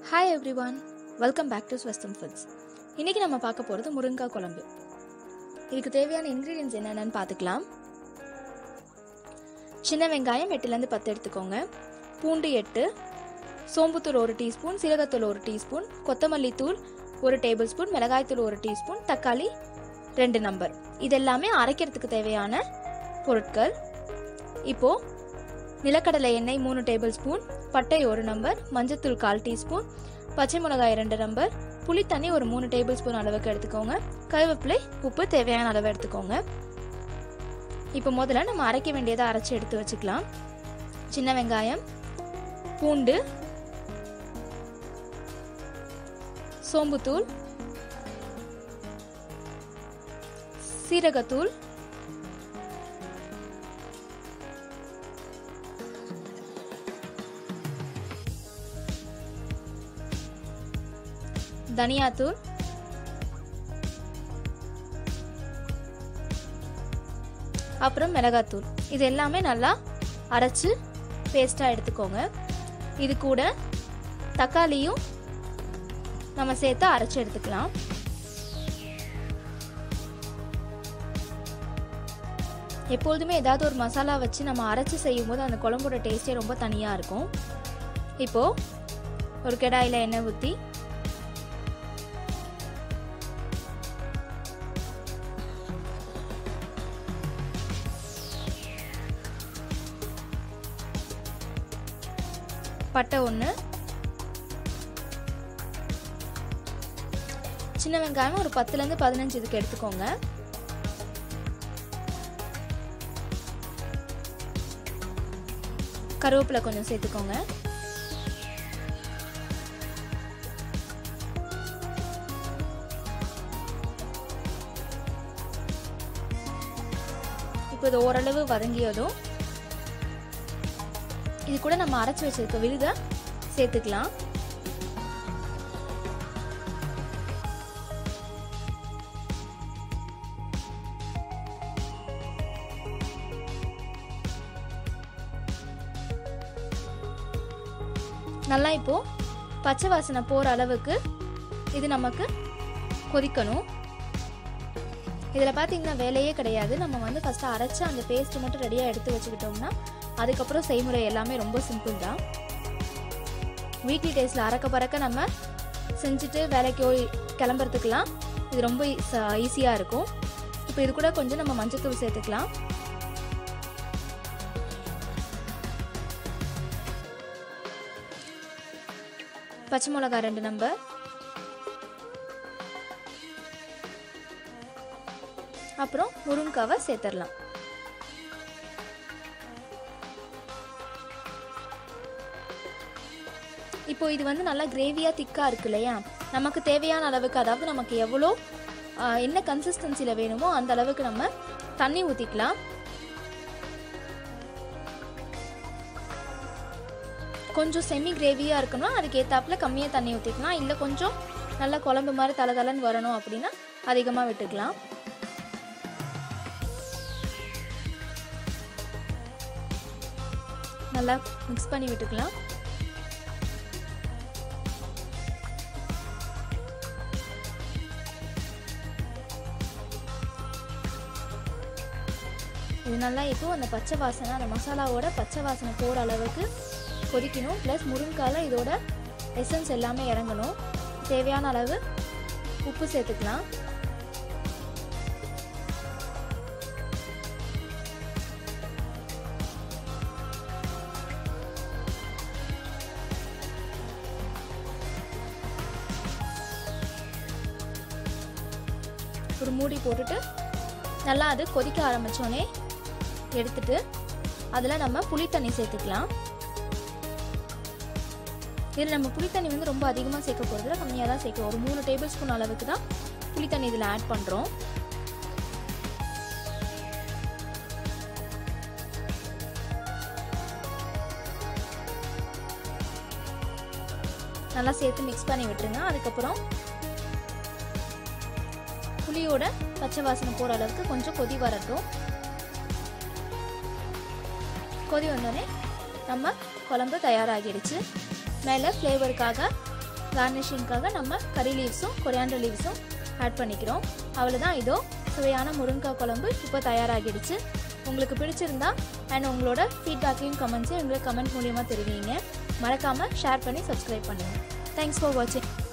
hi everyone welcome back to Swastham foods இன்றைக்கி நம்ம பார்க்க போகிறது முருங்கைக்காய் குழம்பு இதுக்கு தேவையான இன்க்ரீடியன்ஸ் என்னென்னு பார்த்துக்கலாம் சின்ன வெங்காயம் எட்டுலேருந்து பத்து எடுத்துக்கோங்க பூண்டு எட்டு சோம்புத்தூள் ஒரு டீஸ்பூன் சீரகத்தூள் ஒரு டீஸ்பூன் கொத்தமல்லி தூள் ஒரு டேபிள் ஸ்பூன் மிளகாய்த்தூள் ஒரு டீஸ்பூன் தக்காளி ரெண்டு நம்பர் இதெல்லாமே அரைக்கிறதுக்கு தேவையான பொருட்கள் இப்போது நிலக்கடலை எண்ணெய் மூணு டேபிள் ஸ்பூன் பட்டை ஒரு நம்பர் மஞ்சத்தூள் கால் டீஸ்பூன் பச்சை மிளகாய் ரெண்டு நம்பர் புளித்தண்ணி ஒரு மூணு டேபிள் ஸ்பூன் அளவுக்கு எடுத்துக்கோங்க கருவேப்பிலை உப்பு தேவையான அளவு எடுத்துக்கோங்க இப்போ முதல்ல நம்ம அரைக்க வேண்டியதை அரைச்சி எடுத்து வச்சுக்கலாம் சின்ன வெங்காயம் பூண்டு சோம்புத்தூள் சீரகத்தூள் தனியாத்தூள் அப்புறம் மிளகாத்தூள் இது எல்லாமே நல்லா அரைச்சு பேஸ்ட்டாக எடுத்துக்கோங்க இது கூட தக்காளியும் நம்ம சேர்த்து அரைச்சி எடுத்துக்கலாம் எப்பொழுதுமே ஏதாவது ஒரு மசாலா வச்சு நம்ம அரைச்சி செய்யும்போது அந்த குழம்போட டேஸ்டே ரொம்ப தனியாக இருக்கும் இப்போது ஒரு கடாயில் எண்ணெய் ஊற்றி பட்டை ஒன்று சின்ன வெங்காயம் ஒரு பத்துலேருந்து பதினஞ்சு இதுக்கு எடுத்துக்கோங்க கருவேப்பிலை கொஞ்சம் சேர்த்துக்கோங்க இப்போ இது ஓரளவு வதங்கியதும் இது கூட நம்ம அரைச்சி வச்சிருக்க விழுத சேர்த்துக்கலாம் நல்லா இப்போ பச்சை வாசனை போகிற அளவுக்கு இது நமக்கு கொதிக்கணும் இதில் பார்த்தீங்கன்னா வேலையே கிடையாது நம்ம வந்து ஃபஸ்ட்டு அரைச்சி அந்த பேஸ்ட்டு மட்டும் ரெடியாக எடுத்து வச்சுக்கிட்டோம்னா அதுக்கப்புறம் செய்முறை எல்லாமே ரொம்ப சிம்பிள் தான் வீக்லி டேஸில் அறக்க பறக்க நம்ம செஞ்சுட்டு வேலைக்கு ஓய் கிளம்புறதுக்கெலாம் இது ரொம்ப ஈஸியாக இருக்கும் இப்போ இது கூட கொஞ்சம் நம்ம மஞ்சத்தூள் சேர்த்துக்கலாம் பச்சை மிளகா ரெண்டு நம்பர் அப்புறம் முருங்காவை சேர்த்துடலாம் இப்போ இது வந்து நல்லா கிரேவியாக திக்காக இருக்கு இல்லையா நமக்கு தேவையான அளவுக்கு அதாவது நமக்கு எவ்வளோ என்ன கன்சிஸ்டன்சியில் வேணுமோ அந்த அளவுக்கு நம்ம தண்ணி ஊற்றிக்கலாம் கொஞ்சம் செமி கிரேவியாக இருக்கணும்னா அதுக்கு ஏற்றாப்புல கம்மியாக தண்ணி ஊற்றிக்கலாம் இல்லை கொஞ்சம் நல்லா குழம்பு மாதிரி தலை தலைன்னு வரணும் அப்படின்னா அதிகமாக விட்டுக்கலாம் நல்லா மிக்ஸ் பண்ணி விட்டுக்கலாம் இது நல்லா இப்போ அந்த பச்சை வாசனை அந்த மசாலாவோட பச்சை வாசனை போகிற அளவுக்கு கொதிக்கணும் ப்ளஸ் முருங்கால இதோட எசன்ஸ் எல்லாமே இறங்கணும் தேவையான அளவு உப்பு சேர்த்துக்கலாம் ஒரு மூடி போட்டுட்டு நல்லா அது கொதிக்க ஆரம்பித்தோடனே எடுத்துட்டு அதில் நம்ம புளித்தண்ணி சேர்த்துக்கலாம் இதில் நம்ம புளித்தண்ணி வந்து ரொம்ப அதிகமாக சேர்க்க போகிறதுல கம்மியாக தான் சேர்க்கணும் ஒரு மூணு டேபிள் ஸ்பூன் அளவுக்கு தான் புளித்தண்ணி இதில் ஆட் பண்ணுறோம் நல்லா சேர்த்து மிக்ஸ் பண்ணி விட்டுருங்க அதுக்கப்புறம் புளியோட பச்சை வாசனை போகிற அளவுக்கு கொஞ்சம் கொதி வரட்டும் கொதி வந்தோடனே நம்ம குழம்பு தயாராகிடுச்சு மேலே ஃப்ளேவருக்காக கார்னிஷிங்காக நம்ம கறி லீவ்ஸும் கொரியாண்டர் லீவ்ஸும் ஆட் பண்ணிக்கிறோம் அவ்வளோதான் இதோ சுவையான முருங்கைக்காய் குழம்பு இப்போ தயாராகிடுச்சு உங்களுக்கு பிடிச்சிருந்தா அண்ட் உங்களோட ஃபீட்பேக்கையும் கமெண்ட்ஸையும் எங்களுக்கு கமெண்ட் மூலியமாக தெரிவிங்க மறக்காமல் ஷேர் பண்ணி சப்ஸ்கிரைப் பண்ணுங்கள் தேங்க்ஸ் ஃபார் வாட்சிங்